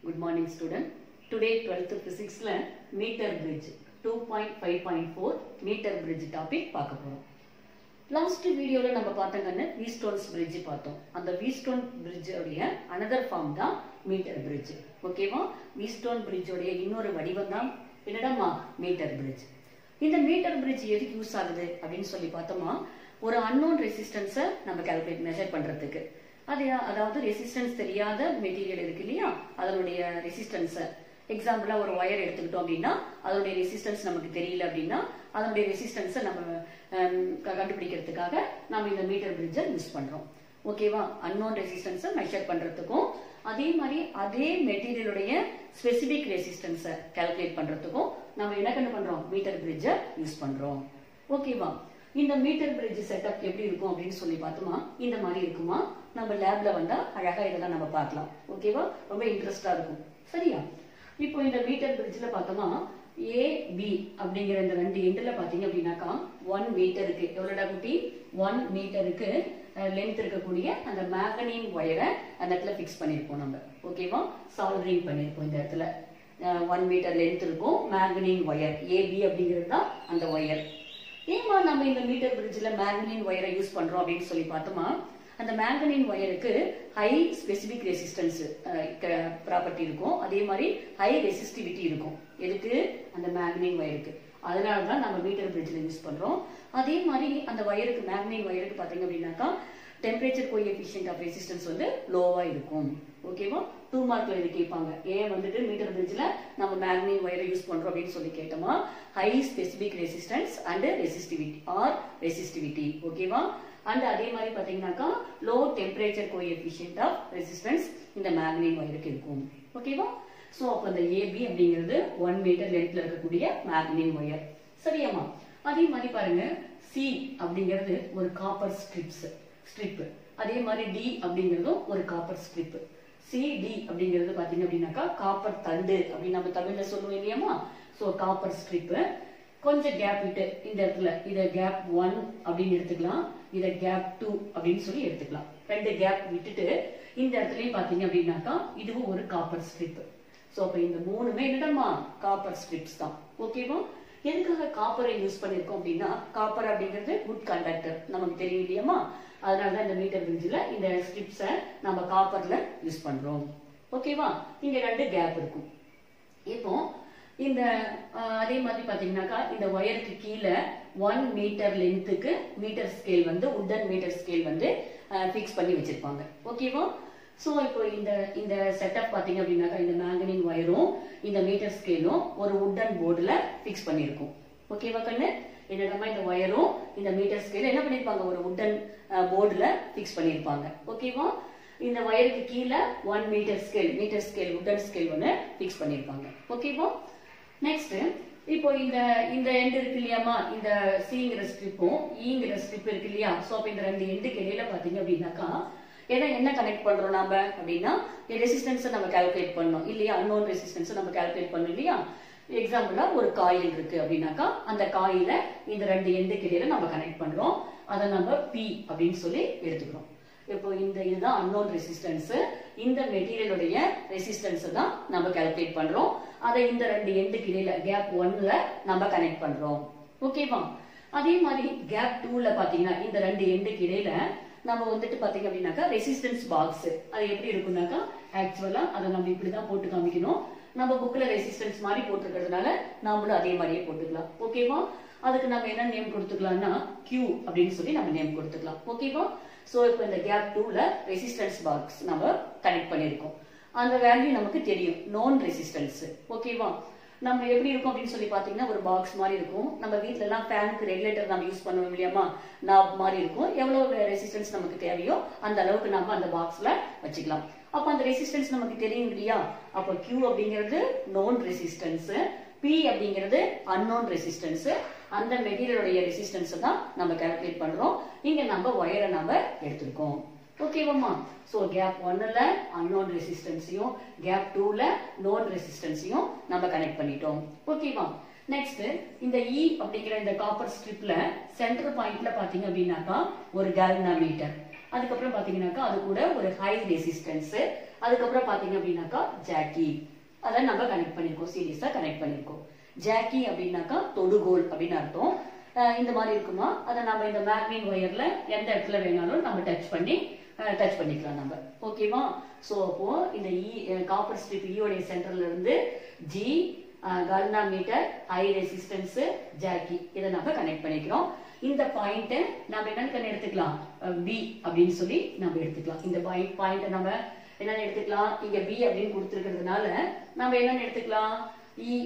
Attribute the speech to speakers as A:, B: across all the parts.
A: Good morning student. Today 12th physicsல meter bridge 2.5.4 meter bridge topic பார்க்க போறோம் last வீடியோல நம்ம பார்த்தங்கன்னு வீஸ்டோன்ஸ் பிரிட்ஜ் பார்த்தோம் அந்த வீஸ்டோன் பிரிட்ஜ் உடைய அனதர் ஃபார்ம் தான் மீட்டர் பிரிட்ஜ் ஓகேவா வீஸ்டோன் பிரிட்ஜ் உடைய இன்னொரு வடிவம் தான் என்னடாமா மீட்டர் பிரிட்ஜ் இந்த மீட்டர் பிரிட்ஜ் எதுக்கு யூஸ் ஆகுது அப்படின்னு சொல்லி பார்த்தோமா ஒரு அன்னோன் ரெசிஸ்டன்ஸை நம்ம கால்குலேட் மெஷர் பண்றதுக்கு அது அதாவது ரெசிஸ்டன்ஸ் தெரியாத மெட்டீரியல் இருக்கு இல்லையா அதனுடைய ரெசிஸ்டன்ஸை எக்ஸாம்பிளா ஒரு ஒயர் எடுத்துக்கிட்டோம் அப்படின்னா அதனுடைய ரெசிஸ்டன்ஸ் நமக்கு தெரியல அப்படின்னா அதனுடைய ரெசிஸ்டன்ஸை நம்ம ஹம், க- கண்டுபிடிக்கிறதுக்காக நம்ம இந்த மீட்டர் பிரிட்ஜை யூஸ் பண்றோம் ஓகேவா அன்னோன் ரெசிஸ்டன்ஸை மெஷர் பண்றதுக்கும் அதே மாதிரி அதே மெட்டீரியலுடைய ஸ்பெசிபிக் ரெசிஸ்டன்ஸை கால்குலேட் பண்றதுக்கும் நம்ம என்ன கண்டு பண்றோம் மீட்டர் பிரிட்ஜை யூஸ் பண்றோம் ஓகேவா இந்த மீட்டர் பிரிட்ஜ் செட்டப் எப்படி இருக்கும் அப்படின்னு சொல்லி பார்த்தோமா இந்த மாதிரி இருக்குமா நம்ம லேப்ல வந்தா அழகா இதெல்லாம் நம்ம பார்க்கலாம் ஓகேவா ரொம்ப இன்ட்ரெஸ்டா இருக்கும் சரியா இப்போ இந்த மீட்டர் பிரிட்ஜ்ல பார்த்தோமா ஏ பி அப்படிங்கிற இந்த ரெண்டு எண்ட்ல பாத்தீங்க அப்படின்னாக்கா ஒன் மீட்டருக்கு எவ்வளோடா குட்டி ஒன் மீட்டருக்கு லென்த் இருக்கக்கூடிய அந்த மேகனின் ஒயரை அந்த இடத்துல ஃபிக்ஸ் பண்ணியிருப்போம் நம்ம ஓகேவா சால்டரிங் பண்ணியிருப்போம் இந்த இடத்துல ஒன் மீட்டர் லென்த் இருக்கும் மேகனின் ஒயர் ஏபி அப்படிங்கிறது தான் அந்த ஒயர் ஏமா நம்ம இந்த மீட்டர் பிரிட்ஜில் மேங்கனின் ஒயரை யூஸ் பண்றோம் அப்படின்னு சொல்லி பார்த்தோமா அந்த மேங்கனின் ஒயருக்கு ஹை ஸ்பெசிபிக் ரெசிஸ்டன்ஸ் ப்ராப்பர்ட்டி இருக்கும் அதே மாதிரி ஹை ரெசிஸ்டிவிட்டி இருக்கும் எதுக்கு அந்த மேங்கனின் ஒயருக்கு அதனால தான் நம்ம மீட்டர் பிரிட்ஜில் யூஸ் பண்றோம் அதே மாதிரி அந்த ஒயருக்கு மேக்னின் ஒயருக்கு பார்த்தீங்க அப்படின்னாக்கா டெம்பரேச்சர் கோஎஃபிஷியன்ட் ஆஃப் ரெசிஸ்டன்ஸ் வந்து லோவா இருக்கும் ஓகேவா டூ மார்க்ல இது கேட்பாங்க ஏன் வந்துட்டு மீட்டர் பிரிட்ஜ்ல நம்ம மேக்னின் ஒயரை யூஸ் பண்றோம் அப்படின்னு சொல்லி கேட்டோமா high specific resistance and resistivity or resistivity ஓகேவா அண்ட் அதே மாதிரி பாத்தீங்கன்னாக்கா low temperature coefficient of resistance இந்த மேக்னின் ஒயருக்கு இருக்கும் ஓகேவா சோ அப்ப இந்த ஏபி அப்படிங்கிறது ஒன் மீட்டர் லென்த்ல இருக்கக்கூடிய மேக்னின் ஒயர் சரியாமா அதே மாதிரி பாருங்க சி அப்படிங்கிறது ஒரு காப்பர் ஸ்ட்ரிப்ஸ் ஸ்ட்ரிப் அதே மாதிரி டி அப்படிங்கிறதும் ஒரு காப்பர் ஸ்ட்ரிப் சி டி அப்படிங்கிறது பாத்தீங்க அப்படின்னாக்கா காப்பர் தண்டு அப்படின்னு நம்ம தமிழ்ல சொல்லுவோம் இல்லையாமா சோ காப்பர் ஸ்ட்ரிப் கொஞ்சம் கேப் விட்டு இந்த இடத்துல இத கேப் ஒன் அப்படின்னு எடுத்துக்கலாம் இத கேப் டூ அப்படின்னு சொல்லி எடுத்துக்கலாம் ரெண்டு கேப் விட்டுட்டு இந்த இடத்துலயும் பாத்தீங்க அப்படின்னாக்கா இதுவும் ஒரு காப்பர் ஸ்ட்ரிப் சோ அப்ப இந்த மூணுமே என்னடமா காப்பர் ஸ்ட்ரிப்ஸ் தான் ஓகேவா எதுக்காக காப்பரை யூஸ் பண்ணிருக்கோம் அப்படின்னா காப்பர் அப்படிங்கிறது குட் கண்டக்டர் நமக்கு தெரியும் இல்லையாமா அதனால தான் இந்த மீட்டர் பிரிட்ஜில் இந்த ஸ்ட்ரிப்ஸை நம்ம காப்பர்ல யூஸ் பண்றோம் ஓகேவா இங்க ரெண்டு கேப் இருக்கும் இப்போ இந்த அஹ், அதே மாதிரி பாத்தீங்கன்னாக்கா இந்த ஒயருக்கு கீழே ஒன் மீட்டர் லென்த்துக்கு மீட்டர் ஸ்கேல் வந்து உட்டன் மீட்டர் ஸ்கேல் வந்து ஃபிக்ஸ் பண்ணி வச்சிருப்பாங்க ஓகேவா சோ இப்போ இந்த இந்த செட்டப் பாத்தீங்க அப்படின்னாக்கா இந்த மேங்கனின் ஒயரும் இந்த மீட்டர் ஸ்கேலும் ஒரு உட்டன் போர்டுல ஃபிக்ஸ் பண்ணியிருக்கும் ஓகேவா கண்ணு என்னிடமா இந்த ஒயரும் இந்த மீட்டர் ஸ்கேல் என்ன பண்ணிருப்பாங்க ஒரு உட்டன் போர்டுல ஃபிக்ஸ் பண்ணிருப்பாங்க ஓகேவா இந்த ஒயருக்கு கீழே one metre scale metre scale wooden scale ஒன்று ஃபிக்ஸ் பண்ணிருப்பாங்க ஓகேவா நெக்ஸ்ட் இப்போ இந்த இந்த எண்ட் இருக்கு இல்லையாமா இந்த சிங்கிற ஸ்ட்ரிப்பும் ஈங்கிற ஸ்ட்ரிப் இருக்கு இல்லையா சோ அப்ப இந்த ரெண்டு எண்டுக்கு இடையில பாத்தீங்க அப்படின்னாக்கா ஏன்னா என்ன கனெக்ட் பண்றோம் நாம அப்படின்னா ரெசிஸ்டன்ஸை நம்ம கால்குலேட் பண்ணோம் இல்லையா அன்னோன் ரெசிஸ்டன்ஸை நம்ம கால்குலேட் பண்ணோம் இல்லையா எக்ஸாம்பிளா ஒரு காயில் இருக்கு அப்படின்னாக்கா அந்த காயில இந்த ரெண்டு எண்டுக்கு இடையில நம்ம கனெக்ட் பண்றோம் அதை நம்ம பி அப்படின்னு சொல்லி எடுத்துக்கிறோம் இப்போ இந்த இதுதான் அன்னோன் ரெசிஸ்டன்ஸ் இந்த மெட்டீரியலுடைய ரெசிஸ்டன்ஸ் தான் நம்ம கால்குலேட் பண்றோம் அதை இந்த ரெண்டு எண்டுக்கு இடையில கேப் ஒன்ல நம்ம கனெக்ட் பண்றோம் ஓகேவா அதே மாதிரி கேப் டூல பாத்தீங்கன்னா இந்த ரெண்டு எண்டுக்கு இடையில நம்ம வந்துட்டு பாத்தீங்க அப்படின்னாக்கா ரெசிஸ்டன்ஸ் பாக்ஸ் அது எப்படி இருக்கும்னாக்கா ஆக்சுவலா அதை நம்ம இப்படிதான் போட்டு காமிக்கணும் நம்ம புக்ல ரெசிஸ்டன்ஸ் மாதிரி போட்டிருக்கிறதுனால நாமளும் அதே மாதிரியே போட்டுக்கலாம் ஓகேவா அதுக்கு நம்ம என்ன நேம் கொடுத்துக்கலாம்னா Q அப்படின்னு சொல்லி நம்ம நேம் கொடுத்துக்கலாம் ஓகேவா சோ இப்போ இந்த கேப் டூல ரெசிஸ்டன்ஸ் பாக்ஸ் நம்ம கனெக்ட் பண்ணிருக்கோம் அந்த வேல்யூ நமக்கு தெரியும் நோன் ரெசிஸ்டன்ஸ் ஓகேவா நம்ம எப்படி இருக்கும் அப்படின்னு சொல்லி பாத்தீங்கன்னா ஒரு பாக்ஸ் மாதிரி இருக்கும் நம்ம வீட்ல எல்லாம் ஃபேனுக்கு ரெகுலேட்டர் நம்ம யூஸ் பண்ணுவோம் இல்லையாமா நாப் மாதிரி இருக்கும் எவ்வளவு ரெசிஸ்டன்ஸ் நமக்கு தேவையோ அந்த அளவுக்கு நம்ம அந்த பாக்ஸ்ல வச்சுக்கலாம் அப்ப அந்த ரெசிஸ்டன்ஸ் நமக்கு தெரியும் இல்லையா அப்ப Q அப்படிங்கிறது நோன் ரெசிஸ்டன்ஸ் P அப்படிங்கிறது அன்னோன் ரெசிஸ்டன்ஸ் அந்த மெட்டீரியலுடைய ரெசிஸ்டன்ஸ் தான் நம்ம கால்குலேட் பண்றோம் இங்க நம்ம ஒயரை நம்ம எடுத்திருக்கோம் ஓகேவாம்மா சோ கேப் ஒன்னுல அன்னோன் ரெசிஸ்டன்ஸையும் கேப் டூல நோன் ரெசிஸ்டன்ஸையும் நம்ம கனெக்ட் பண்ணிட்டோம் ஓகேவா நெக்ஸ்ட் இந்த இ அப்படிங்கிற இந்த காப்பர் ஸ்ட்ரிப்ல சென்டர் பாயிண்ட்ல பாத்தீங்க அப்படின்னாக்கா ஒரு கேல்னாமீட்டர் அதுக்கப்புறம் பாத்தீங்கன்னாக்கா அது கூட ஒரு ஹை ரெசிஸ்டன்ஸ் அதுக்கப்புறம் பாத்தீங்க அப்படின்னாக்கா ஜாக்கி அதை நம்ம கனெக்ட் பண்ணியிருக்கோம் சீரியஸா கனெக்ட் பண்ணியிருக்கோம் ஜாக்கி அப்படின்னாக்கா தொடுகோல் அப்படின்னு அர்த்தம் அஹ் இந்த மாதிரி இருக்குமா அதை நம்ம இந்த மேக்னின் ஒயர்ல எந்த இடத்துல வேணாலும் நம்ம டச் பண்ணி டச் பண்ணிக்கலாம் நம்ம ஓகேவா ஸோ அப்போ இந்த இ காப்பர் ஸ்ட்ரிப் ஈயோடைய சென்டர்ல இருந்து G galvanometer high resistance jockey இதை நம்ம கனெக்ட் பண்ணிக்கிறோம் இந்த பாயிண்ட் நம்ம என்னன்னு எடுத்துக்கலாம் பி அப்படின்னு சொல்லி நம்ம எடுத்துக்கலாம் இந்த பாயிண்ட் பாயிண்ட் நம்ம என்னன்னு எடுத்துக்கலாம் இங்க பி அப்படின்னு கொடுத்துருக்கிறதுனால நம்ம என்னன்னு எடுத்துக்கலாம் இ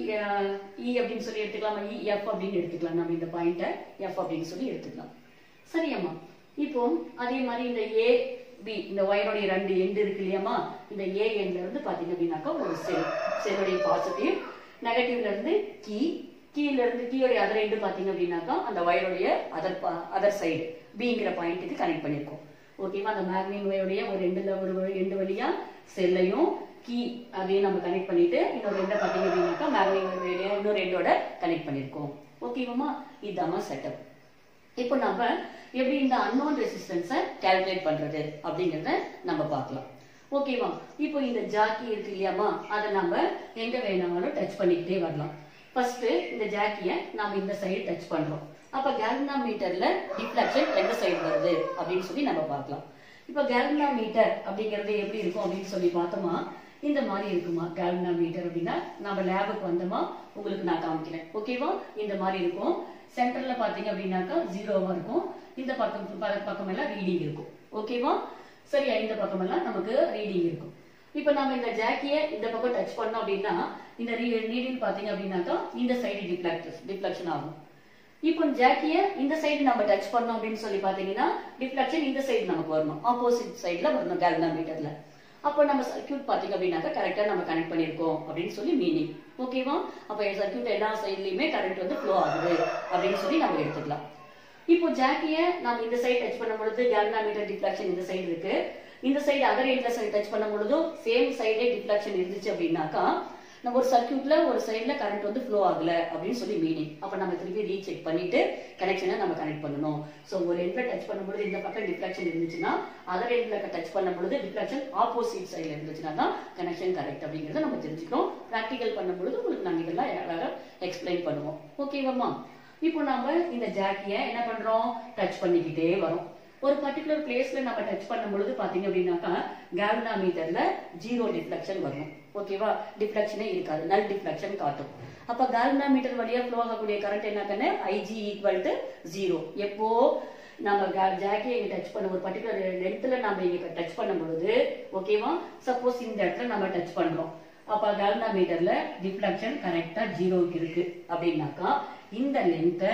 A: இ அப்படின்னு சொல்லி எடுத்துக்கலாம் இ எஃப் அப்படின்னு எடுத்துக்கலாம் நம்ம இந்த பாயிண்ட்டை எஃப் அப்படின்னு சொல்லி எடுத்துக்கலாம் சரியாம்மா இப்போ அதே மாதிரி இந்த ஏ பி இந்த ஒயருடைய ரெண்டு எண்டு இருக்கு இல்லையாம்மா இந்த ஏ எண்ட்ல இருந்து பாத்தீங்க அப்படின்னாக்கா ஒரு செல் செல்லுடைய பாசிட்டிவ் நெகட்டிவ்ல இருந்து கீ கீழ இருந்து கீயோடைய அதர் எண்டு பாத்தீங்க அப்படின்னாக்கா அந்த ஒயருடைய அதர் அதர் சைடு பிங்கிற பாயிண்ட்டுக்கு கனெக்ட் பண்ணிருக்கோம் ஓகேவா அந்த மேக்னின் ஒயருடைய ஒரு எண்டுல ஒரு எண்டு வழியா செல்லையும் கீ அதையும் நம்ம கனெக்ட் பண்ணிட்டு இன்னொரு ரெண்டை பாத்தீங்க அப்படின்னாக்கா மேக்னின் ஒயருடைய இன்னொரு ரெண்டோட கனெக்ட் பண்ணிருக்கோம் ஓகேவாமா இதாம்மா செட்டப் இப்போ நம்ம எப்படி இந்த அன்னோன் ரெசிஸ்டன்ஸை கால்குலேட் பண்றது அப்படிங்கறத நம்ம பார்க்கலாம் ஓகேவா இப்போ இந்த ஜாக்கி இருக்கு இல்லையாமா அதை நம்ம எங்க வேணாலும் டச் பண்ணிக்கிட்டே வரலாம் ஃபர்ஸ்ட் இந்த ஜாக்கியை நாம இந்த சைடு டச் பண்றோம் அப்ப கேல்னா மீட்டர்ல டிஃப்ளெக்ஷன் எந்த சைடு வருது அப்படின்னு சொல்லி நம்ம பார்க்கலாம் இப்போ கேல்னா மீட்டர் அப்படிங்கிறது எப்படி இருக்கும் அப்படின்னு சொல்லி பார்த்தோமா இந்த மாதிரி இருக்குமா கேல்னா மீட்டர் அப்படின்னா நம்ம லேபுக்கு வந்தோமா உங்களுக்கு நான் காமிக்கிறேன் ஓகேவா இந்த மாதிரி இருக்கும் சென்டர்ல பாத்தீங்க அப்படின்னாக்கா ஜீரோவா இருக்கும் இந்த பக்கம் ப- பக்கம் எல்லாம் ரீடிங் இருக்கும் ஓகேவா சரியா இந்த பக்கம் எல்லாம் நமக்கு ரீடிங் இருக்கும் இப்போ நம்ம இந்த ஜாக்கிய இந்த பக்கம் டச் பண்ணோம் அப்படின்னா இந்த நீடில் பாத்தீங்க அப்படின்னாக்கா இந்த சைடு டிஃப்ளெக்ட் டிஃப்ளெக்ஷன் ஆகும் இப்போ ஜாக்கிய இந்த சைடு நம்ம டச் பண்ணோம் அப்படின்னு சொல்லி பாத்தீங்கன்னா டிஃப்ளெக்ஷன் இந்த சைடு நமக்கு வரணும் ஆப்போசிட் சைடுல வரணும் கேல்னாமீட்டர்ல அப்போ நம்ம சர்க்யூட் பாத்தீங்க அப்படின்னாக்கா கரெக்டா நம்ம கனெக்ட் பண்ணிருக்கோம் அப்படின்னு சொல்லி மீனிங் ஓகேவா அப்போ சர்க்யூட் எல்லா சைட்லயுமே கரண்ட் வந்து ஃப்ளோ ஆகுது அப்படின்னு சொல்லி நம்ம எடுத்துக்கலாம் இப்போ ஜாக்கிய நம்ம இந்த சைடு டச் பண்ணும் பொழுது கேல்னாமீட்டர் டிஃப்ளெக்ஷன் இந்த சைடு இருக்கு இந்த சைடு அதர் எண்ட்ல சைடு டச் பண்ணும் பொழுதும் சேம் சைடே டிஃப்ளெக்ஷன் இருந்துச்சு அப்படின்னாக்கா நம்ம ஒரு சர்க்யூட்ல ஒரு சைடுல கரண்ட் வந்து ஃப்ளோ ஆகல அப்படின்னு சொல்லி மீனிங் அப்ப நம்ம திருப்பி ரீசெக் பண்ணிட்டு கனெக்ஷனை நம்ம கனெக்ட் பண்ணணும் சோ ஒரு எண்ட்ல டச் பண்ணும்போது இந்த பக்கம் டிஃப்ளெக்ஷன் இருந்துச்சுன்னா அதர் எண்ட்ல டச் பண்ணும் பொழுது டிஃப்ளெக்ஷன் ஆப்போசிட் சைடுல இருந்துச்சுன்னா தான் கனெக்ஷன் கரெக்ட் அப்படிங்கறத நம்ம தெரிஞ்சுக்கிறோம் ப்ராக்டிகல் பண்ணும்பொழுது உங்களுக்கு நாங்க இதெல்லாம் அழகா எக்ஸ்பிளைன் பண்ணுவோம் ஓகேவாம்மா இப்போ நாம இந்த ஜாக்கிய என்ன பண்றோம் டச் பண்ணிக்கிட்டே வரோம் ஒரு பர்டிகுலர் பிளேஸ்ல நம்ம டச் பண்ணும் பொழுது பாத்தீங்க அப்படின்னாக்கா கேல்னாமீட்டர்ல ஜீரோ டிஃப்ளெக்ஷன் வரணும் ஓகேவா டிஃப்ளெக்ஷனே இருக்காது நல் டிஃப்ளெக்ஷன் காட்டும் அப்ப கேல்னாமீட்டர் வழியா ஃப்ளோ ஆகக்கூடிய கரண்ட் என்ன கண்ணு ஐஜி ஈக்குவல் டு ஜீரோ எப்போ நம்ம ஜாக்கியை இங்க டச் பண்ண ஒரு பர்டிகுலர் லென்த்ல நம்ம இங்க டச் பண்ணும் பொழுது ஓகேவா சப்போஸ் இந்த இடத்துல நம்ம டச் பண்றோம் அப்ப கேல்னாமீட்டர்ல டிஃப்ளெக்ஷன் கரெக்டா ஜீரோக்கு இருக்கு அப்படின்னாக்கா இந்த லென்த்தை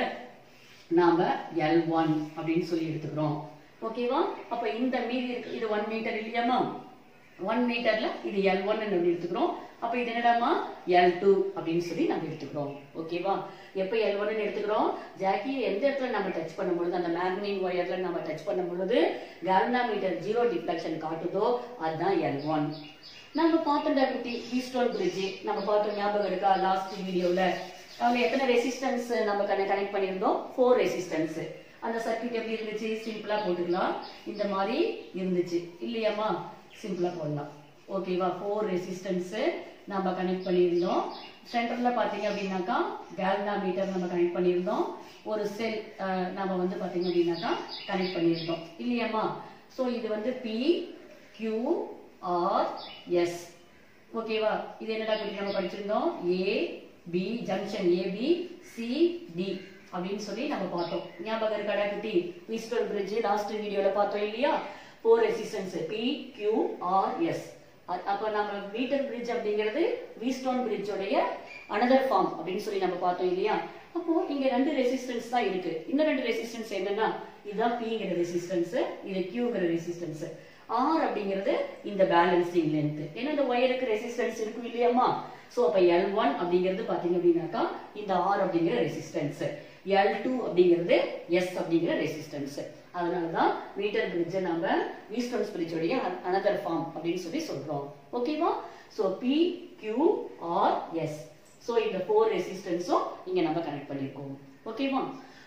A: நாம எல் ஒன் அப்படின்னு சொல்லி எடுத்துக்கிறோம் ஓகேவா அப்ப இந்த மீதி இருக்கு இது ஒன் மீட்டர் இல்லையாமா ஒன் மீட்டர்ல இது எல் ஒன் எடுத்துக்கிறோம் அப்ப இது என்னடாமா எல் டூ அப்படின்னு சொல்லி நம்ம எடுத்துக்கிறோம் ஓகேவா எப்ப எல் ஒன் எடுத்துக்கிறோம் ஜாக்கி எந்த இடத்துல நம்ம டச் பண்ணும் பொழுது அந்த மேக்னின் ஒயர்ல நம்ம டச் பண்ணும் பொழுது மீட்டர் ஜீரோ டிஃப்ளெக்ஷன் காட்டுதோ அதுதான் எல் ஒன் நம்ம பார்த்தோம் குட்டி ஹீஸ்டோன் பிரிட்ஜ் நம்ம பார்த்தோம் ஞாபகம் இருக்கா லாஸ்ட் வீடியோல அதுல எத்தனை ரெசிஸ்டன்ஸ் நம்ம கனெக்ட் பண்ணியிருந்தோம் ஃபோர் ரெசிஸ்டன்ஸ் அந்த சர்க்யூட் எப்படி இருந்துச்சு சிம்பிளா போட்டுக்கலாம் இந்த மாதிரி இருந்துச்சு இல்லையாம்மா சிம்பிளா போடலாம் ஓகேவா ஃபோர் ரெசிஸ்டன்ஸ் நம்ம கனெக்ட் பண்ணியிருந்தோம் சென்டர்ல பாத்தீங்க அப்படின்னாக்கா கேல்னா மீட்டர் நம்ம கனெக்ட் பண்ணியிருந்தோம் ஒரு செல் நம்ம வந்து பாத்தீங்க அப்படின்னாக்கா கனெக்ட் பண்ணியிருந்தோம் இல்லையாம்மா ஸோ இது வந்து பி கியூ ஆர் எஸ் ஓகேவா இது என்னடா குட்டி நம்ம படிச்சிருந்தோம் A B junction AB C D அப்படின்னு சொல்லி நம்ம பார்த்தோம் ஞாபகம் இருக்காடா குட்டி விஸ்டல் பிரிட்ஜ் லாஸ்ட் வீடியோல பார்த்தோம் இல்லையா four resistance P Q R S அப்போ நம்ம மீட்டர் பிரிட்ஜ் அப்படிங்கிறது வீஸ்டோன் பிரிட்ஜோடைய அனதர் ஃபார்ம் அப்படின்னு சொல்லி நம்ம பார்த்தோம் இல்லையா அப்போ இங்க ரெண்டு ரெசிஸ்டன்ஸ் தான் இருக்கு இன்னும் ரெண்டு ரெசிஸ்டன்ஸ் என்னன்னா இதுதான் பிங்கிற ரெசிஸ்டன்ஸ் இது கியூங்கிற ரெசிஸ்டன்ஸ் ஆர் அப்படிங்கிறது இந்த பேலன்சிங் லென்த் ஏன்னா இந்த ஒயருக்கு ரெசிஸ்டன்ஸ் இருக்கும் இல்லையாமா சோ அப்ப எல் ஒன் அப்படிங்கிறது பாத்தீங்க அப்படின்னாக்கா இந்த ஆர் அப்படிங்கிற ரெசிஸ்டன்ஸ் எல் டூ அப்படிங்கிறது எஸ் அப்படிங்கிற ரெசிஸ்டன்ஸ் அதனாலதான் மீட்டர் பிரிட்ஜ் நம்ம வீஸ்டன்ஸ் பிரிட்ஜோடைய அனதர் ஃபார்ம் அப்படின்னு சொல்லி சொல்றோம் ஓகேவா so P Q R S so இந்த ஃபோர் ரெசிஸ்டன்ஸும் இங்க நம்ம கனெக்ட் பண்ணிருக்கோம் ஓகேவா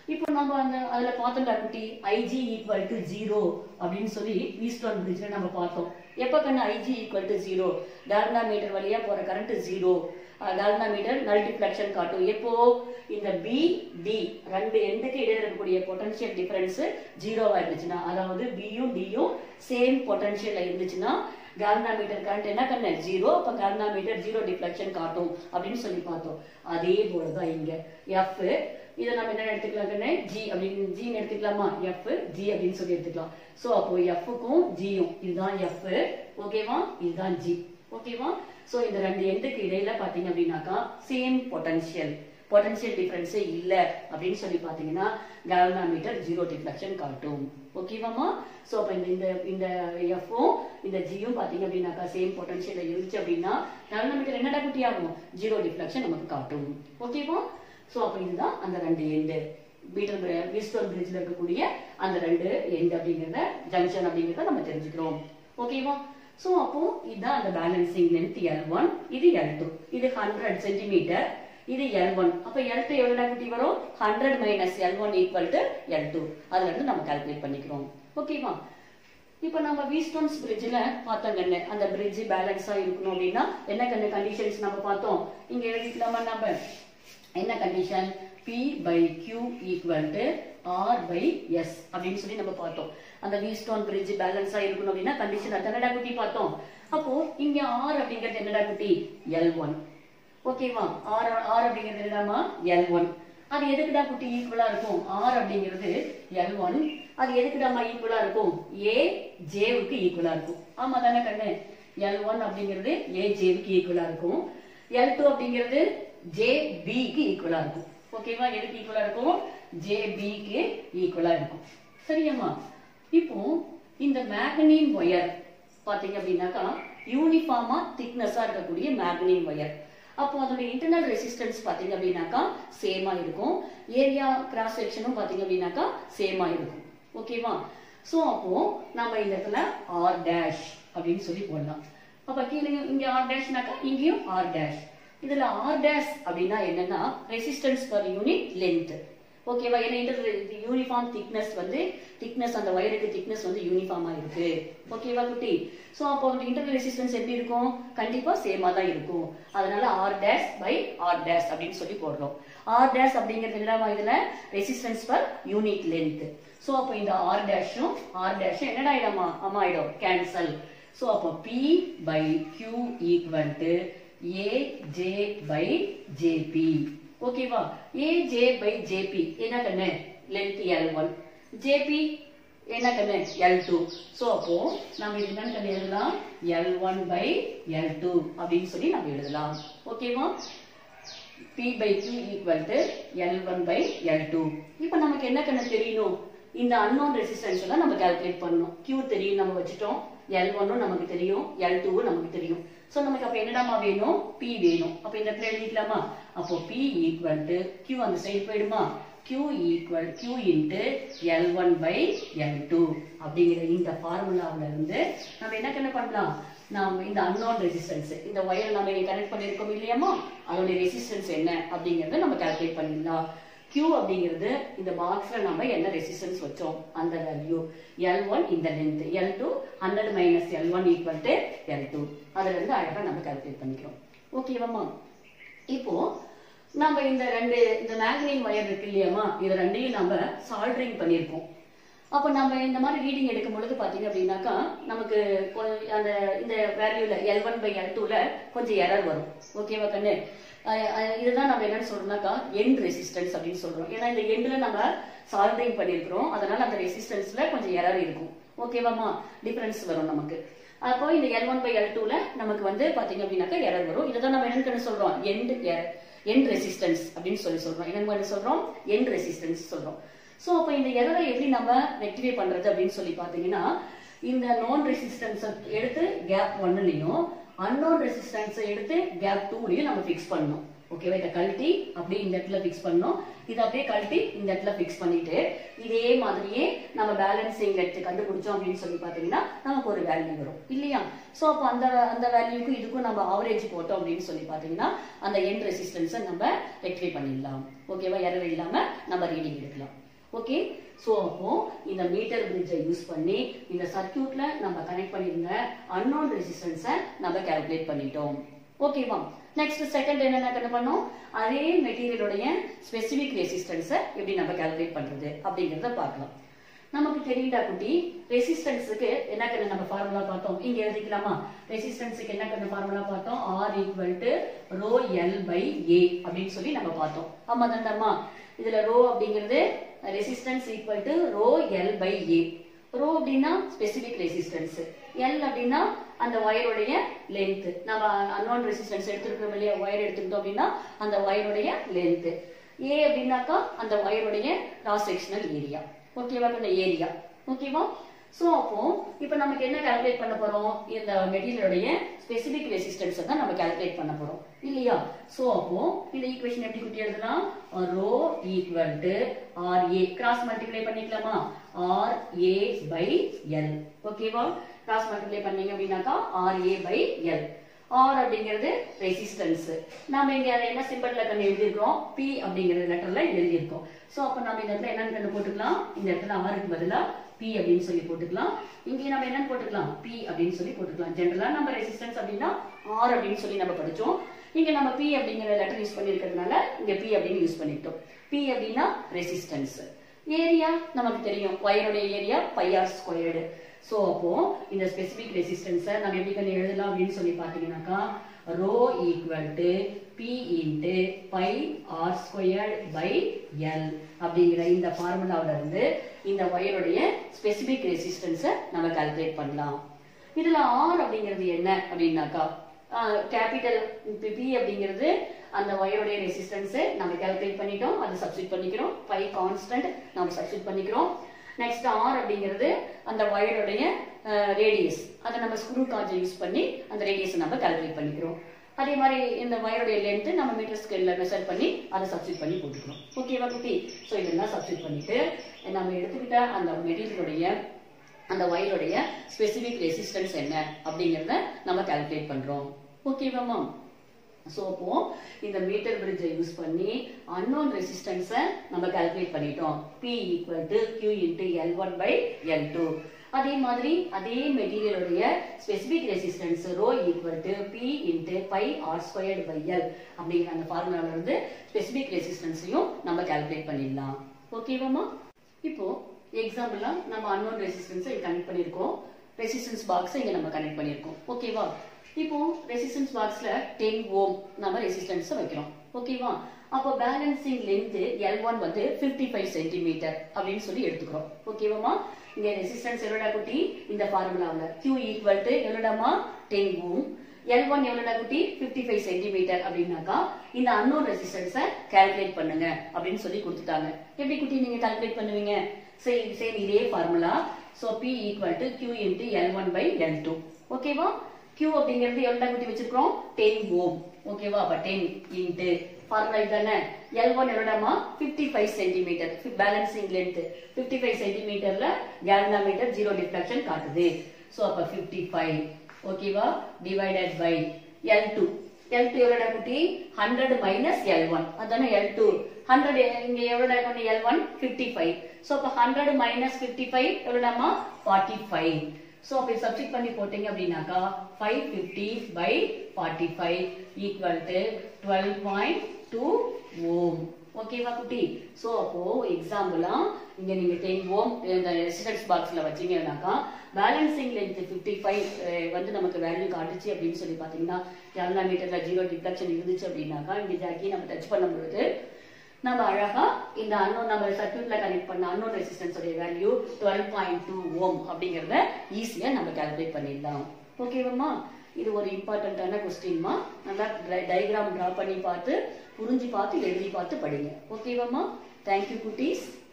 A: இப்போ நம்ம அந்த அதுல பார்த்தோம்ல குட்டி ஐஜி ஈக்குவல் டு ஜீரோ அப்படின்னு சொல்லி வீஸ்டோன் பிரிட்ஜ்ல நம்ம பார்த்தோம் எப்ப கண்ணு IG equal to zero galvanometer வழியா போற current zero galvanometer null deflection காட்டும் எப்போ இந்த பி டி ரெண்டு எண்டுக்கு இடையில இருக்கக்கூடிய பொட்டன்ஷியல் டிஃபரன்ஸ் ஜீரோவா இருந்துச்சுன்னா அதாவது பியும் டியும் சேம் பொட்டன்ஷியல்ல இருந்துச்சுன்னா கால்னாமீட்டர் கரண்ட் என்ன பண்ண ஜீரோ அப்ப கால்னாமீட்டர் ஜீரோ டிஃப்ளெக்ஷன் காட்டும் அப்படின்னு சொல்லி பார்த்தோம் அதே போலதான் இங்க எஃப் இதை நம்ம என்ன எடுத்துக்கலாம் கண்ணு ஜி அப்படின்னு ஜின்னு எடுத்துக்கலாமா எஃப் ஜி அப்படின்னு சொல்லி எடுத்துக்கலாம் சோ அப்போ எஃப்க்கும் ஜியும் இதுதான் எஃப் ஓகேவா இதுதான் ஜி ஓகேவா சோ இந்த ரெண்டு எண்டுக்கு இடையில பாத்தீங்க அப்படின்னாக்கா சேம் பொட்டன்ஷியல் பொட்டன்ஷியல் டிஃபரன்ஸே இல்ல அப்படின்னு சொல்லி பாத்தீங்கன்னா கால்னாமீட்டர் ஜீரோ டிஃப்ளெக்ஷன் காட்டும் ஓகேவாமா சோ அப்ப இந்த இந்த இந்த எஃப்பும் இந்த ஜியும் பாத்தீங்க அப்படின்னாக்கா சேம் பொட்டன்ஷியல் இருந்துச்சு அப்படின்னா கால்னாமீட்டர் என்னடா குட்டி ஆகும் ஜீரோ டிஃப்ளெக்ஷன் நமக்கு காட்டும் ஓகேவா சோ அப்ப இதுதான் அந்த ரெண்டு எண்டு பீட்டர் விஸ்டோன் பிரிட்ஜ்ல இருக்கக்கூடிய அந்த ரெண்டு எண்டு அப்படிங்கறத ஜங்ஷன் அப்படிங்கறத நம்ம தெரிஞ்சுக்கிறோம் ஓகேவா சோ அப்போ இதுதான் அந்த பேலன்சிங் லென்த் எல் ஒன் இது எல் டூ இது ஹண்ட்ரட் சென்டிமீட்டர் இது எல் ஒன் அப்ப எல் டூ எவ்வளவு குட்டி வரும் hundred minus L one equal to L two அதுல இருந்து நம்ம கால்குலேட் பண்ணிக்கிறோம் ஓகேவா இப்போ நம்ம வீஸ்டோன்ஸ் பிரிட்ஜ்ல பார்த்தோம் கண்ணு அந்த பிரிட்ஜ் பேலன்ஸா இருக்கணும் அப்படின்னா என்ன கண்ணு கண்டிஷன்ஸ் நம்ம பார்த்தோம் இங்க எழுதிக்கலாமா நம்ம என்ன condition P by Q equal to R by S அப்படின்னு சொல்லி நம்ம பார்த்தோம் அந்த வீஸ்டோன் பிரிட்ஜ் பேலன்ஸா இருக்கணும் அப்படின்னா கண்டிஷன் என்னடா குட்டி பார்த்தோம் அப்போ இங்க R அப்படிங்கிறது என்னடா குட்டி L1 ஓகேவா R R அப்படிங்கிறது என்னடாமா L1 அது எதுக்குடா குட்டி ஈக்குவலா இருக்கும் R அப்படிங்கிறது L1 அது எதுக்குடாமா ஈக்குவலா இருக்கும் A Jவுக்கு ஈக்குவலா இருக்கும் ஆமா தானே கண்ணு L1 அப்படிங்கிறது A Jவுக்கு ஈக்குவலா இருக்கும் L2 அப்படிங்கிறது ஜே பிக்கு ஈக்குவலா இருக்கும் ஓகேவா எதுக்கு ஈக்குவலா இருக்கும் ஜே பிக்கு ஈக்குவலா இருக்கும் சரியாம்மா இப்போ இந்த மேக்னீன் ஒயர் பாத்தீங்க அப்படின்னாக்கா யூனிஃபார்மா திக்னஸா இருக்கக்கூடிய மேக்னீன் ஒயர் அப்போ அதோட இன்டர்னல் ரெசிஸ்டன்ஸ் பாத்தீங்க அப்படின்னாக்கா சேமா இருக்கும் ஏரியா கிராஸ் செக்ஷனும் பாத்தீங்க அப்படின்னாக்கா சேமா இருக்கும் ஓகேவா சோ அப்போ நம்ம இந்த இடத்துல ஆர் டேஷ் அப்படின்னு சொல்லி போடலாம் அப்ப கீழே இங்க ஆர் டேஷ்னாக்கா இங்கேயும் ஆர் டேஷ் இதுல ஆர் டேஷ் அப்படின்னா என்னன்னா ரெசிஸ்டன்ஸ் பர் யூனிட் லென்த் ஓகேவா ஏன்னா யூனிஃபார்ம் திக்னஸ் வந்து திக்னஸ் அந்த வயருக்கு திக்னஸ் வந்து யூனிஃபார்மா இருக்கு ஓகேவா குட்டி சோ அப்போ வந்து இன்டர்னல் ரெசிஸ்டன்ஸ் எப்படி இருக்கும் கண்டிப்பா சேமா தான் இருக்கும் அதனால R dash by R dash அப்படின்னு சொல்லி போடுறோம் ஆர் டேஷ் அப்படிங்கிறது என்னடா இதுல resistance per unit length so அப்போ இந்த ஆர் டேஷும் ஆர் டேஷும் என்னடா ஆயிடுமா அம்மா ஆயிடும் கேன்சல் சோ அப்போ P by Q equal to AJ by JB ஓகேவா ஏஜே பை ஜேபி என்ன கண்ணு லென்த் எல் ஒன் ஜேபி என்ன கண்ணு எல் டூ ஸோ அப்போ நம்ம இது என்னன்னு கண்ணு எழுதலாம் L one by L two அப்படின்னு சொல்லி நம்ம எழுதலாம் ஓகேவா P by Q equal to L one by L two இப்போ நமக்கு என்ன கண்ணு தெரியணும் இந்த அன்னோன் ரெசிஸ்டன்ஸ் எல்லாம் நம்ம கால்குலேட் பண்ணணும் கியூ தெரியும் நம்ம வச்சுட்டோம் எல் ஒன்னும் நமக்கு தெரியும் எல் டூவும் நமக்கு தெரியும் சோ நமக்கு அப்ப என்னடாமா வேணும் பி வேணும் அப்ப இந்த இடத்துல எழுதிக்கலாமா அப்போ பி ஈக்குவல் டு கியூ அந்த சைடு போயிடுமா Q equal Q into L one by L two அப்படிங்கிற இந்த ஃபார்முலாவில இருந்து நம்ம என்ன கண்ணு பண்ணலாம் நாம இந்த அன்னோன் ரெசிஸ்டன்ஸ் இந்த ஒயர் நம்ம இங்க கனெக்ட் பண்ணிருக்கோம் இல்லையாமா அதோட ரெசிஸ்டன்ஸ் என்ன அப்படிங்கறத நம்ம கால்குலேட் பண்ணிடலாம் Q அப்படிங்கிறது இந்த பாக்ஸ்ல நம்ம என்ன ரெசிஸ்டன்ஸ் வச்சோம் அந்த வேல்யூ L1 இந்த length L2 100 minus L one equal to L two அதுல இருந்து அழகா நம்ம கால்குலேட் பண்ணிக்கிறோம் ஓகேவாமா இப்போ நம்ம இந்த ரெண்டு இந்த மேக்னீன் ஒயர் இருக்கு இல்லையாமா இது ரெண்டையும் நம்ம சால்டரிங் பண்ணியிருக்கோம் அப்போ நம்ம இந்த மாதிரி ரீடிங் எடுக்கும் பொழுது பார்த்தீங்க அப்படின்னாக்கா நமக்கு கொ- அந்த இந்த வேல்யூல எல் ஒன் பை எல் டூல கொஞ்சம் எரர் வரும் ஓகேவா கண்ணு அஹ் அஹ் இதுதான் நம்ம என்னன்னு சொல்றோம்னாக்கா எண்ட் ரெசிஸ்டன்ஸ் அப்படின்னு சொல்றோம் ஏன்னா இந்த எண்ட்ல நம்ம சால்டரிங் பண்ணியிருக்கிறோம் அதனால அந்த ரெசிஸ்டன்ஸ்ல கொஞ்சம் எரர் இருக்கும் ஓகேவாமா டிஃபரன்ஸ் வரும் நமக்கு அப்போ இந்த எல் ஒன் பை எல் டூல நமக்கு வந்து பாத்தீங்க அப்படின்னாக்கா எரர் வரும் இதுதான் நம்ம என்னன்னு சொல்றோம் எண்ட் எண்ட் ரெசிஸ்டன்ஸ் அப்படின்னு சொல்லி சொல்றோம் என்னன்னு சொல்றோம் எண்ட் ரெசிஸ்டன்ஸ் சொல்றோம் சோ அப்ப இந்த எரரை எப்படி நம்ம ரெக்டிஃபை பண்றது அப்படின்னு சொல்லி பாத்தீங்கன்னா இந்த நோன் ரெசிஸ்டன்ஸ் எடுத்து கேப் ஒன்னுலயும் அன்னோன் ரெசிஸ்டன்ஸ் எடுத்து கேப் டூலயும் நம்ம ஃபிக்ஸ் பண்ணணும் ஓகேவா இதை கழட்டி அப்படியே இந்த இடத்துல ஃபிக்ஸ் பண்ணோம் இதை அப்படியே கழட்டி இந்த இடத்துல ஃபிக்ஸ் பண்ணிட்டு இதே மாதிரியே நம்ம பேலன்சிங் எடுத்து கண்டுபிடிச்சோம் அப்படின்னு சொல்லி பார்த்தீங்கன்னா நமக்கு ஒரு வேல்யூ வரும் இல்லையா ஸோ அப்போ அந்த அந்த வேல்யூக்கும் இதுக்கும் நம்ம ஆவரேஜ் போட்டோம் அப்படின்னு சொல்லி பார்த்தீங்கன்னா அந்த எண்ட் ரெசிஸ்டன்ஸை நம்ம ரெக்டிஃபை பண்ணிடலாம் ஓகேவா எரர் இல்லாம நம்ம ரீடிங் எடுக்கலாம் ஓகே ஸோ அப்போ இந்த மீட்டர் பிரிட்ஜை யூஸ் பண்ணி இந்த சர்க்கியூட்ல நம்ம கனெக்ட் பண்ணியிருந்த அன்னோன் ரெசிஸ்டன்ஸை நம்ம கால்குலேட் பண்ணிட்டோம் ஓகேவா நெக்ஸ்ட் செகண்ட் என்னென்ன கண்டு பண்ணோம் அதே மெட்டீரியலுடைய ஸ்பெசிபிக் ரெசிஸ்டன்ஸை எப்படி நம்ம கால்குலேட் பண்றது அப்படிங்கறத பார்க்கலாம் நமக்கு தெரியுதா குட்டி ரெசிஸ்டன்ஸுக்கு என்ன கண்ணு நம்ம ஃபார்முலா பார்த்தோம் இங்க எழுதிக்கலாமா ரெசிஸ்டன்ஸுக்கு என்ன கண்ணு ஃபார்முலா பார்த்தோம் R equal to rho L by A அப்படின்னு சொல்லி நம்ம பார்த்தோம் ஆமா தாண்டம்மா இதுல ரோ அப்படிங்கிறது resistance equal to rho L by A rho அப்படின்னா ஸ்பெசிபிக் ரெசிஸ்டன்ஸ் எல் அப்படின்னா அந்த ஒயருடைய லென்த் நம்ம அன்னோன் ரெசிஸ்டன்ஸ் எடுத்துருக்கோம் இல்லையா ஒயர் எடுத்துக்கிட்டோம் அப்படின்னா அந்த ஒயருடைய லென்த் ஏ அப்படின்னாக்கா அந்த ஒயருடைய கிராஸ் செக்ஷனல் ஏரியா ஓகேவா இந்த ஏரியா ஓகேவா சோ அப்போ இப்போ நமக்கு என்ன கால்குலேட் பண்ண போறோம் இந்த மெட்டீரியலுடைய ஸ்பெசிபிக் ரெசிஸ்டன்ஸ் தான் நம்ம கால்குலேட் பண்ண போறோம் இல்லையா சோ அப்போ இந்த ஈக்குவேஷன் எப்படி குட்டி எழுதலாம் rho equal to R A cross multiply பண்ணிக்கலாமா ஆர் ஏ பை எல் ஓகேவா கிராஸ் மல்டிப்ளை பண்ணீங்க அப்படின்னாக்கா R A by L R அப்படிங்கிறது ரெசிஸ்டன்ஸ் நாம இங்க அதை என்ன சிம்பிள்ல கண்ணு எழுதியிருக்கோம் பி அப்படிங்கிற லெட்டர்ல எழுதியிருக்கோம் சோ அப்ப நம்ம இந்த இடத்துல என்னன்னு கண்டு போட்டுக்கலாம் இந்த இடத்துல ஆருக்கு பதிலா பி அப்படின்னு சொல்லி போட்டுக்கலாம் இங்கே நம்ம என்னன்னு போட்டுக்கலாம் பி அப்படின்னு சொல்லி போட்டுக்கலாம் ஜென்ரலா நம்ம ரெசிஸ்டன்ஸ் அப்படின்னா ஆர் அப்படின்னு சொல்லி நம்ம படிச்சோம் இங்க நம்ம பி அப்படிங்கிற லெட்டர் யூஸ் பண்ணிருக்கிறதுனால இங்க பி அப்படின்னு யூஸ் பண்ணிட்டோம் பி அப்படின்னா ரெசிஸ்டன்ஸ் ஏரியா நமக்கு தெரியும் ஒயருடைய area pi R squared so அப்போ இந்த ஸ்பெசிபிக் ரெசிஸ்டன்ஸை நம்ம எப்படி கண்டு எழுதலாம் அப்படின்னு சொல்லி பாத்தீங்கன்னாக்கா rho equal to P into pi R squared by L அப்படிங்கிற இந்த ஃபார்முலாவில இருந்து இந்த ஒயருடைய ஸ்பெசிபிக் ரெசிஸ்டன்ஸை நம்ம கால்குலேட் பண்ணலாம் இதுல ஆர் அப்படிங்கிறது என்ன அப்படின்னாக்கா கேபிட்டல் பி அப்படிங்கிறது அந்த ஒயருடைய ரெசிஸ்டன்ஸ் நம்ம கால்குலேட் பண்ணிட்டோம் அது சப்ஸ்டிட் பண்ணிக்கிறோம் பை கான்ஸ்டன்ட் நம்ம சப்ஸ்டிட் பண்ணிக்கிறோம் நெக்ஸ்ட் ஆர் அப்படிங்கிறது அந்த ஒயருடைய ரேடியஸ் அதை நம்ம ஸ்க்ரூ காஜை யூஸ் பண்ணி அந்த ரேடியஸை நம்ம கால்குலேட் பண்ணிக்கிறோம் அதே மாதிரி இந்த ஒயருடைய லென்த் நம்ம மீட்டர் ஸ்கேல்ல மெஷர் பண்ணி அதை சப்ஸ்டிட் பண்ணி போட்டுக்கிறோம் ஓகேவா குட்டி ஸோ இதெல்லாம் சப்ஸ்டிட் பண்ணிட்டு நம்ம எடுத்துக்கிட்ட அந்த மெட்டீரியலுடைய அந்த ஒயருடைய ஸ்பெசிபிக் ரெசிஸ்டன்ஸ் என்ன அப்படிங்கறத நம்ம கால்குலேட் பண்றோம் ஓகேவா மேம் ஸோ அப்போ இந்த மீட்டர் பிரிட்ஜை யூஸ் பண்ணி அன்னோன் ரெசிஸ்டன்ஸை நம்ம கால்குலேட் பண்ணிட்டோம் P equal to Q into L one by L two அதே மாதிரி அதே மெட்டீரியலுடைய specific resistance rho equal to P into pi R squared by L அப்படிங்கிற அந்த ஃபார்முலால இருந்து ஸ்பெசிபிக் ரெசிஸ்டன்ஸையும் நம்ம கால்குலேட் பண்ணிடலாம் ஓகேவாமா இப்போ எக்ஸாம்பிளா நம்ம அன்னோன் ரெசிஸ்டன்ஸை கனெக்ட் பண்ணியிருக்கோம் ரெசிஸ்டன்ஸ் பாக்ஸை இங்க நம்ம கனெக்ட் பண்ணியிருக்கோம் ஓகேவா இப்போ ரெசிஸ்டன்ஸ் பாக்ஸ்ல டென் ஓம் நம்ம ரெசிஸ்டன்ஸ் வைக்கிறோம் ஓகேவா அப்போ பேலன்சிங் லென்த் எல் ஒன் வந்து பிப்டி ஃபைவ் சென்டிமீட்டர் அப்படின்னு சொல்லி எடுத்துக்கிறோம் ஓகேவாமா இங்க ரெசிஸ்டன்ஸ் எவ்வளோடா குட்டி இந்த ஃபார்முலாவில் Q ஈக்குவல் டு எவ்வளோடாமா டென் ஓம் எல் ஒன் எவ்வளோடா குட்டி பிப்டி ஃபைவ் சென்டிமீட்டர் அப்படின்னாக்கா இந்த அன்னோன் ரெசிஸ்டன்ஸை கால்குலேட் பண்ணுங்க அப்படின்னு சொல்லி கொடுத்துட்டாங்க எப்படி குட்டி நீங்க கால்குலேட் பண்ணுவீங்க சேம் சேம் இதே formula so P equal to Q into L one by L two ஓகேவா Q அப்படிங்கிறது எவ்வளோ குட்டி வச்சிருக்கோம் டென் ஓம் ஓகேவா அப்ப டென் இன்ட்டு ஃபார்முலா இதுதானே எல் ஒன் எவ்வளோடாமா fifty five centimetre balancing length fifty five சென்டிமீட்டர்ல கேல்னாமீட்டர் ஜீரோ டிஃப்ளெக்ஷன் காட்டுது ஸோ அப்ப ஃபிஃப்டி ஃபைவ் ஓகேவா divided by L two L two எவ்வளோடா குட்டி ஹண்ட்ரட் மைனஸ் எல் ஒன் அதானே எல் டூ ஹண்ட்ரட் இங்க எவ்வளோடா கொண்டு L one fifty five so அப்போ ஹண்ட்ரட் மைனஸ் ஃபிஃப்டி ஃபைவ் எவ்வளோடாமா ஃபார்ட்டி ஃபைவ் ஸோ அப்படி சப்ஸ்டிட் பண்ணி போட்டீங்க அப்படின்னாக்கா five fifty by forty five equal to twelve point two ohm ஓகேவா குட்டி ஸோ அப்போ எக்ஸாம்பிளா இங்க நீங்க டென் ஓம் இந்த ரெசிடென்ஸ் பாக்ஸ்ல வச்சீங்கன்னாக்கா பேலன்சிங் லென்த் ஃபிஃப்டி ஃபைவ் வந்து நமக்கு வேல்யூ காட்டுச்சு அப்படின்னு சொல்லி பாத்தீங்கன்னா கேரளா மீட்டர்ல ஜீரோ டிஃப்ளெக்ஷன் இருந்துச்சு அப்படின்னாக்கா இங்க ஜாக்கி நம்ம டச் பண்ணும் பொழுது நம்ம அழகா இந்த அன்னோன் நம்ம சர்க்கியூட்ல கனெக்ட் பண்ண அன்னோன் ரெசிஸ்டன்ஸ் உடைய value twelve point two ohm அப்படிங்கறத ஈஸியா நம்ம கால்குலேட் பண்ணிடலாம் ஓகேவாம்மா இது ஒரு இம்பார்ட்டன்டான கொஸ்டின்மா நல்லா டயக்ராம் டிரா பண்ணி பார்த்து புரிஞ்சு பார்த்து எழுதி பார்த்து படிங்க ஓகேவாம்மா தேங்க்யூ குட்டீஸ்